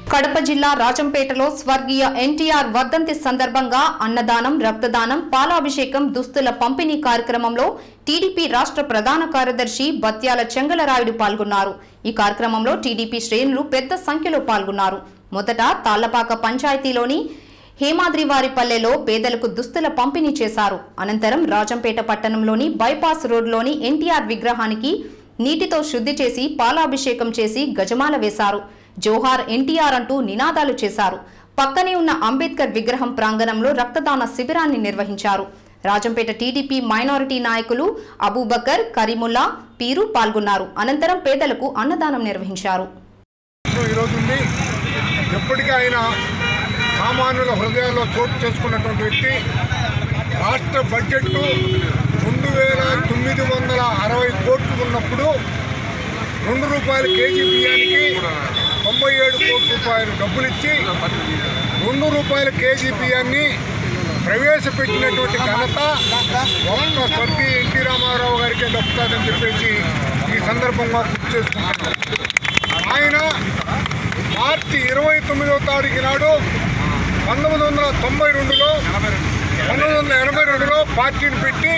కడప జిల్లా రాజంపేటలో స్వర్గీయ ఎన్టీఆర్ వర్ధంతి సందర్భంగా అన్నదానం రక్తదానం పాలాభిషేకం దుస్తుల పంపిణీ కార్యక్రమంలో టీడీపీ రాష్ట్ర ప్రధాన కార్యదర్శి బత్యాల చెంగలరాయుడు పాల్గొన్నారు ఈ కార్యక్రమంలో టీడీపీ శ్రేణులు పెద్ద సంఖ్యలో పాల్గొన్నారు మొదట తాళ్లపాక పంచాయతీలోని హేమాద్రివారిపల్లెలో పేదలకు దుస్తుల పంపిణీ చేశారు అనంతరం రాజంపేట పట్టణంలోని బైపాస్ రోడ్లోని ఎన్టీఆర్ విగ్రహానికి నీటితో శుద్ధి చేసి పాలాభిషేకం చేసి గజమాల వేశారు జోహార్ ఎన్టీఆర్ అంటూ నినాదాలు చేశారు పక్కనే ఉన్న అంబేద్కర్ విగ్రహం ప్రాంగణంలో రక్తదాన శిబిరాన్ని నిర్వహించారు రాజంపేట టీడీపీ మైనారిటీ నాయకులు అబూబకర్ కరీముల్లా పీరు పాల్గొన్నారు అనంతరం పేదలకు అన్నదానం నిర్వహించారు సో ఈరోజు ఉంది ఎప్పటికీ ఆయన సామాన్యుల హృదయాల్లో చోటు చేసుకున్నటువంటి వ్యక్తి రాష్ట్ర బడ్జెట్ రెండు వేల తొమ్మిది వందల అరవై కోట్లు ఉన్నప్పుడు రెండు రూపాయల కేజీ బియ్యానికి తొంభై ఏడు కోట్ల రూపాయలు డబ్బులు ఇచ్చి రెండు రూపాయల కేజీ బియ్యాన్ని ప్రవేశపెట్టినటువంటి ఘనత ఒక్క స్వర్గీయ ఎన్టీ రామారావు గారికే దక్కుతుందని చెప్పేసి ఈ సందర్భంగా గుర్తు చేసుకుంటున్నాం ఆయన మార్చి ఇరవై తొమ్మిదవ తారీఖు నాడు పంతొమ్మిది వందల తొంభై రెండులో పంతొమ్మిది వందల ఎనభై రెండులో పార్టీని పెట్టి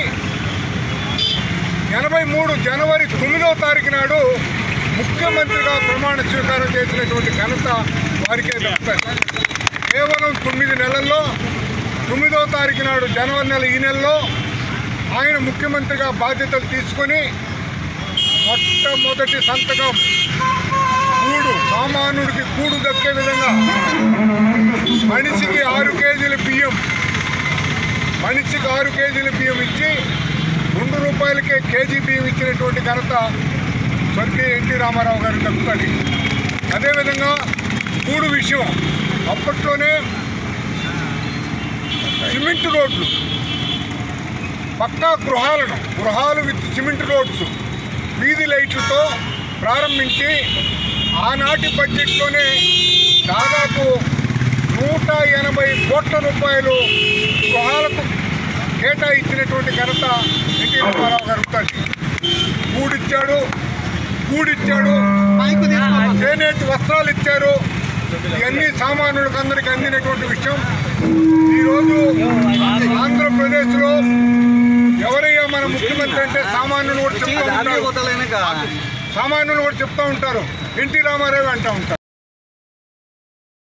ఎనభై మూడు జనవరి తొమ్మిదవ తారీఖు నాడు ముఖ్యమంత్రిగా ప్రమాణ స్వీకారం చేసినటువంటి ఘనత వారికే దక్కుతుంది కేవలం తొమ్మిది నెలల్లో తొమ్మిదవ తారీఖు నాడు జనవరి నెల ఈ నెలలో ఆయన ముఖ్యమంత్రిగా బాధ్యతలు తీసుకొని మొట్టమొదటి సంతకం కూడు సామాన్యుడికి కూడు దక్కే విధంగా మనిషికి ఆరు కేజీల బియ్యం మనిషికి ఆరు కేజీల బియ్యం ఇచ్చి రెండు రూపాయలకే కేజీ బియ్యం ఇచ్చినటువంటి ఘనత స్వర్గీయ ఎన్టీ రామారావు గారికి దక్కుతుంది అదేవిధంగా కూడు విషయం అప్పట్లోనే సిమెంట్ రోడ్లు పక్కా గృహాలను గృహాలు విత్ సిమెంట్ రోడ్స్ వీధి లైట్లతో ప్రారంభించి ఆనాటి బడ్జెట్లోనే దాదాపు నూట ఎనభై కోట్ల రూపాయలు గృహాలకు కేటాయించినటువంటి ఘనత ఎన్టీ రామారావు గారు ఉంటుంది కూడిచ్చాడు కూడిచ్చాడు చేనేటి వస్త్రాలు ఇచ్చారు ఇవన్నీ సామాన్యులకు అందరికి అందినటువంటి విషయం ఈరోజు ఆంధ్రప్రదేశ్లో ఎవరయ్యా మన ముఖ్యమంత్రి అంటే సామాన్యులు కూడా చెప్తా ఉంటారు సామాన్యులు కూడా చెప్తా ఉంటారు ఎన్టీ రామారావు అంటూ ఉంటారు